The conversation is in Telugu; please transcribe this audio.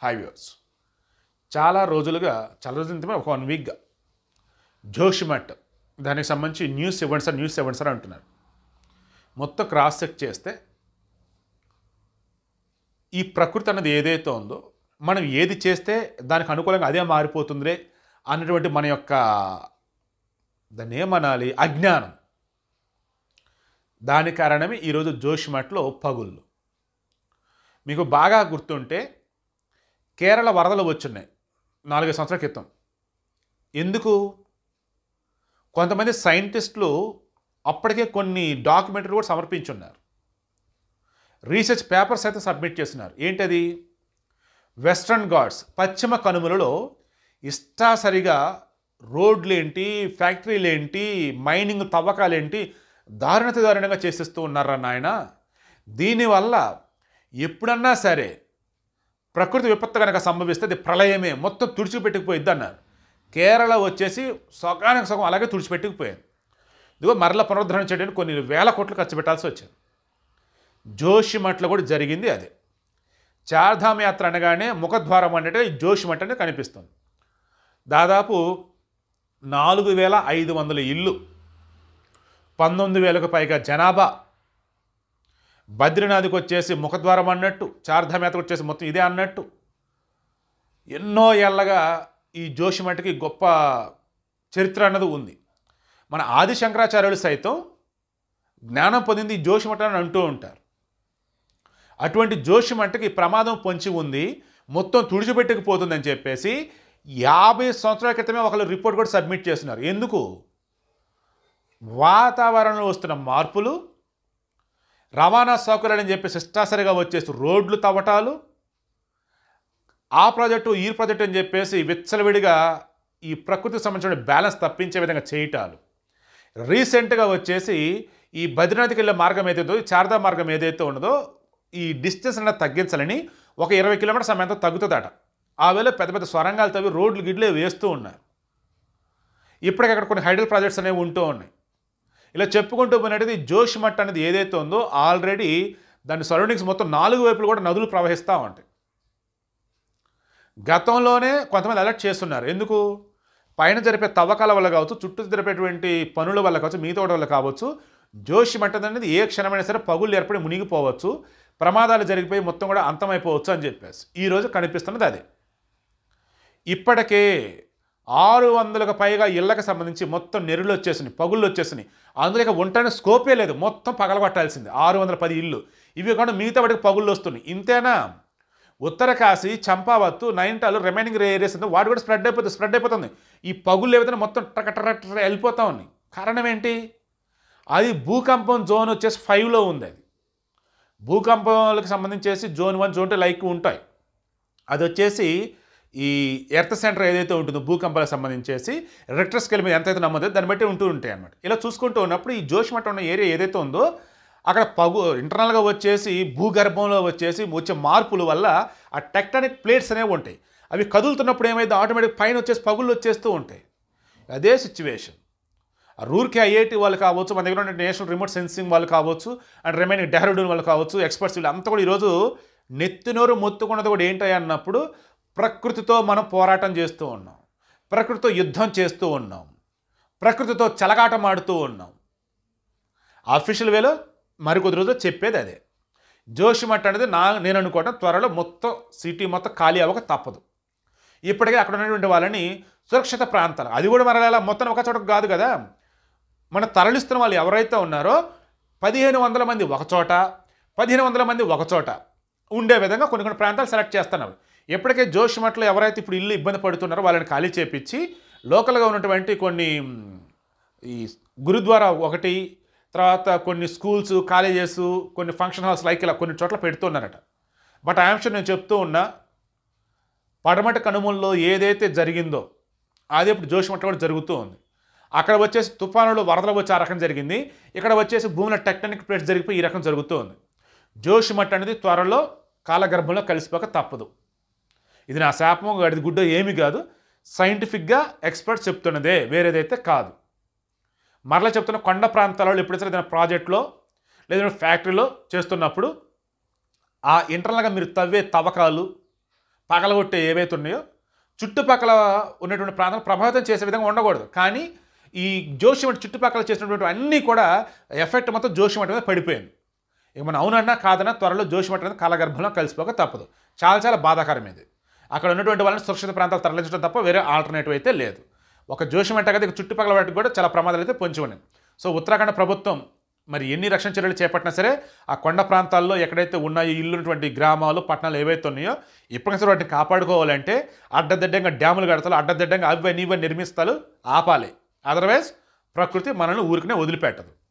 హైవేస్ చాలా రోజులుగా చాలా రోజుల క్రితమే ఒక వన్ వీక్గా జోషిమట్ దానికి సంబంధించి న్యూస్ ఇవ్వండి సార్ న్యూస్ ఇవ్వండి సార్ అంటున్నారు మొత్తం క్రాస్ చెక్ చేస్తే ఈ ప్రకృతి అన్నది ఏదైతే ఉందో మనం ఏది చేస్తే దానికి అనుకూలంగా అదే మారిపోతుందిరే అన్నటువంటి మన యొక్క దాన్ని ఏమనాలి అజ్ఞానం దాని కారణమే ఈరోజు జోషిమట్లో పగుళ్ళు మీకు బాగా గుర్తుంటే కేరళ వరదలు వచ్చున్నాయి నాలుగైదు సంవత్సరాల క్రితం ఎందుకు కొంతమంది సైంటిస్టులు అప్పటికే కొన్ని డాక్యుమెంటరీ కూడా సమర్పించున్నారు రీసెర్చ్ పేపర్స్ అయితే సబ్మిట్ చేస్తున్నారు ఏంటది వెస్ట్రన్ ఘాట్స్ పశ్చిమ కనుమలలో ఇష్టాసరిగా రోడ్లేంటి ఫ్యాక్టరీలేంటి మైనింగ్ తవ్వకాలేంటి దారుణత దారుణంగా చేసేస్తూ ఉన్నారా నాయన దీనివల్ల ఎప్పుడన్నా సరే ప్రకృతి విపత్తు కనుక సంభవిస్తే అది ప్రళయమే మొత్తం తుడిచిపెట్టుకుపోయిద్ది అన్నారు కేరళ వచ్చేసి సగానికి సగం అలాగే తుడిచిపెట్టుకుపోయింది ఇదిగో మరల పునరుద్ధరణ చేయడానికి కొన్ని వేల కోట్లు ఖర్చు పెట్టాల్సి వచ్చింది జోషిమట్లో కూడా జరిగింది అదే చార్ధామ్ యాత్ర అనగానే ముఖద్వారం అంటే ఈ జోషిమట్ అనేది కనిపిస్తుంది దాదాపు నాలుగు వేల ఐదు వందల ఇల్లు పంతొమ్మిది వేలకు పైగా జనాభా బద్రీనాథ్కి వచ్చేసి ముఖద్వారం అన్నట్టు చార్ధామ్ యాత్రకు వచ్చేసి మొత్తం ఇదే అన్నట్టు ఎన్నో ఏళ్ళగా ఈ జోషిమఠకి గొప్ప చరిత్ర అన్నది ఉంది మన ఆది శంకరాచార్యులు సైతం జ్ఞానం పొందింది ఈ జోషిమఠ అని అంటూ ఉంటారు అటువంటి జోషిమఠకి ప్రమాదం పొంచి ఉంది మొత్తం తుడిచిపెట్టుకుపోతుందని చెప్పేసి యాభై సంవత్సరాల క్రితమే ఒకళ్ళు రిపోర్ట్ కూడా సబ్మిట్ చేస్తున్నారు ఎందుకు వాతావరణంలో వస్తున్న మార్పులు రవాణా సౌకర్యాలని చెప్పేసి ఇష్టాసరిగా వచ్చేసి రోడ్లు తవ్వటాలు ఆ ప్రాజెక్టు ఈ ప్రాజెక్టు అని చెప్పేసి విచ్చలవిడిగా ఈ ప్రకృతికి సంబంధించిన బ్యాలెన్స్ తప్పించే విధంగా చేయటాలు రీసెంట్గా వచ్చేసి ఈ బద్రీనాథ్కి వెళ్ళే మార్గం ఏదైతే ఉందో, ఈ శారదా మార్గం ఏదైతే ఉన్నదో ఈ డిస్టెన్స్ అనేది తగ్గించాలని ఒక ఇరవై కిలోమీటర్ సమయంతో తగ్గుతుందట ఆ వేళ పెద్ద పెద్ద స్వరంగాలు తవ్వి రోడ్లు గిడ్లే వేస్తూ ఉన్నారు ఇప్పటికి అక్కడ కొన్ని హైడల్ ప్రాజెక్ట్స్ అనేవి ఉంటూ ఉన్నాయి ఇలా చెప్పుకుంటూ పోయినట్టు జోష్ మట్ అనేది ఏదైతే ఉందో ఆల్రెడీ దాని సరౌండింగ్స్ మొత్తం నాలుగు వైపులు కూడా నదులు ప్రవహిస్తూ ఉంటాయి గతంలోనే కొంతమంది అలర్ట్ చేస్తున్నారు ఎందుకు పైన జరిపే తవ్వకాల వల్ల కావచ్చు చుట్టూ జరిపేటువంటి పనుల వల్ల కావచ్చు మిగతా వాటి వల్ల కావచ్చు జోషి మట్టది అనేది ఏ క్షణమైనా సరే పగుళ్ళు ఏర్పడి మునిగిపోవచ్చు ప్రమాదాలు జరిగిపోయి మొత్తం కూడా అంతమైపోవచ్చు అని చెప్పేసి ఈరోజు కనిపిస్తున్నది అదే ఇప్పటికే ఆరు వందలకు పైగా ఇళ్ళకి సంబంధించి మొత్తం నెరులు వచ్చేసినాయి పగుళ్ళు వచ్చేసినాయి అందులో ఇక ఉంటానే స్కోపే లేదు మొత్తం పగలగొట్టాల్సింది ఆరు వందల పది ఇల్లు ఇవి కాకుండా మిగతా వాటికి పగుళ్ళు వస్తున్నాయి ఇంతేనా Uttarkashi Champawat Nainital remaining areas ఉందో వాటి కూడా స్ప్రెడ్ అయిపోతుంది స్ప్రెడ్ అయిపోతుంది ఈ పగుళ్ళు ఏవైతే మొత్తం టకటర వెళ్ళిపోతా ఉన్నాయి కారణం ఏంటి అది భూకంపం జోన్ వచ్చేసి ఫైవ్లో ఉంది అది భూకంపాలకు సంబంధించేసి zone one zone two like ఉంటాయి అది వచ్చేసి ఈ ఎర్త్ సెంటర్ ఏదైతే ఉంటుందో భూకంపాలకు సంబంధించేసి రెక్టర్ స్కేల్ మీద ఎంతైతే నమ్మదో దాన్ని బట్టి ఉంటూ ఉంటాయి అన్నమాట ఇలా చూసుకుంటూ ఉన్నప్పుడు ఈ జోష్మఠం ఉన్న ఏరియా ఏదైతే ఉందో అక్కడ పగు ఇంటర్నల్గా వచ్చేసి భూగర్భంలో వచ్చేసి వచ్చే మార్పుల వల్ల ఆ టెక్టానిక్ ప్లేట్స్ అనేవి ఉంటాయి అవి కదులుతున్నప్పుడు ఏమైతే ఆటోమేటిక్ పైన వచ్చేసి పగుళ్ళు వచ్చేస్తూ ఉంటాయి అదే సిచ్యువేషన్ ఆ రూర్కి ఐఐటి వాళ్ళు కావచ్చు మన దగ్గర ఉన్న నేషనల్ రిమోట్ సెన్సింగ్ వాళ్ళు కావచ్చు అండ్ రిమైనింగ్ డెహ్రాడూన్ వాళ్ళు కావచ్చు ఎక్స్పర్ట్స్ వీళ్ళు అంతా కూడా ఈరోజు నెత్తినోరు మొత్తుకున్నది కూడా ఏంటి అన్నప్పుడు ప్రకృతితో మనం పోరాటం చేస్తూ ఉన్నాం ప్రకృతితో యుద్ధం చేస్తూ ఉన్నాం ప్రకృతితో చెలగాటం ఆడుతూ ఉన్నాం అఫీషియల్ వేలో మరికొద్ది రోజులు చెప్పేది అదే జోషిమట్ అనేది నా నేను అనుకోవటం త్వరలో మొత్తం సిటీ మొత్తం ఖాళీ అవ్వక తప్పదు ఇప్పటికే అక్కడ ఉన్నటువంటి వాళ్ళని సురక్షిత ప్రాంతాలు అది కూడా మరి అలా మొత్తం ఒక చోట కాదు కదా మన తరలిస్తున్న వాళ్ళు ఎవరైతే ఉన్నారో పదిహేను వందల మంది ఒక చోట పదిహేను వందల మంది ఒక చోట ఉండే విధంగా కొన్ని కొన్ని ప్రాంతాలు సెలెక్ట్ చేస్తున్నారు ఎప్పటికే జోషిమట్లో ఎవరైతే ఇప్పుడు ఇల్లు ఇబ్బంది పడుతున్నారో వాళ్ళని ఖాళీ చేపించి లోకల్గా ఉన్నటువంటి కొన్ని మ్, ఈ గురుద్వారా ఒకటి తర్వాత కొన్ని స్కూల్స్ కాలేజెస్ కొన్ని ఫంక్షన్ హాల్స్ లైక్ ఇలా కొన్ని చోట్ల పెడుతున్నారట బట్ ఆంశం నేను చెప్తూ ఉన్నా పడమటి కనుమల్లో ఏదైతే జరిగిందో అదే ఇప్పుడు జోషిమట్లో కూడా జరుగుతూ ఉంది అక్కడ వచ్చేసి తుఫానులు వరదలు వచ్చే ఆ రకం జరిగింది ఇక్కడ వచ్చేసి భూమిలో టెక్టానిక్ ప్లేట్స్ జరిగిపోయి ఈ రకం జరుగుతూ ఉంది జోషిమట్ అనేది త్వరలో కాలగర్భంలో కలిసిపోక తప్పదు ఇది నా శాపము గడిది గుడ్డ ఏమీ కాదు సైంటిఫిక్గా ఎక్స్పర్ట్స్ చెప్తున్నదే వేరేదైతే కాదు మరలా చెప్తున్న కొండ ప్రాంతాలలో ఎప్పుడైతే ఏదైనా ప్రాజెక్ట్లో లేదా ఫ్యాక్టరీలో చేస్తున్నప్పుడు ఆ ఇంటర్నల్గా మీరు తవ్వే తవ్వకాలు పగలగొట్టే ఏవైతే ఉన్నాయో చుట్టుపక్కల ఉన్నటువంటి ప్రాంతాలు ప్రభావితం చేసే విధంగా ఉండకూడదు కానీ ఈ జోషిమఠ చుట్టుపక్కల చేసినటువంటి అన్నీ కూడా ఎఫెక్ట్ మొత్తం జోషిమఠ మీద పడిపోయింది ఇక మనం అవునన్నా కాదన్నా త్వరలో జోషిమఠ అనేది కాలగర్భంలో కలిసిపోక తప్పదు చాలా చాలా బాధాకరం ఇది అక్కడ ఉన్నటువంటి వాళ్ళని సురక్షిత ప్రాంతాలు తరలించడం తప్ప వేరే ఆల్టర్నేటివ్ అయితే లేదు ఒక జోషిమఠ కదా ఇక చుట్టుపక్కల వాటికి కూడా చాలా ప్రమాదాలు అయితే పొంచి ఉన్నాయి సో ఉత్తరాఖండ్ ప్రభుత్వం మరి ఎన్ని రక్షణ చర్యలు చేపట్టినా సరే ఆ కొండ ప్రాంతాల్లో ఎక్కడైతే ఉన్నాయో ఇల్లు ఉన్నటువంటి గ్రామాలు పట్టణాలు ఏవైతే ఉన్నాయో ఇప్పటికీ సరే వాటిని కాపాడుకోవాలంటే అడ్డదిడ్డంగా డ్యాములు కడతారు అడ్డదిడ్డంగా అవి ఇవన్నీ నిర్మిస్తారు ఆపాలి అదర్వైజ్ ప్రకృతి మనల్ని ఊరికనే వదిలిపెట్టదు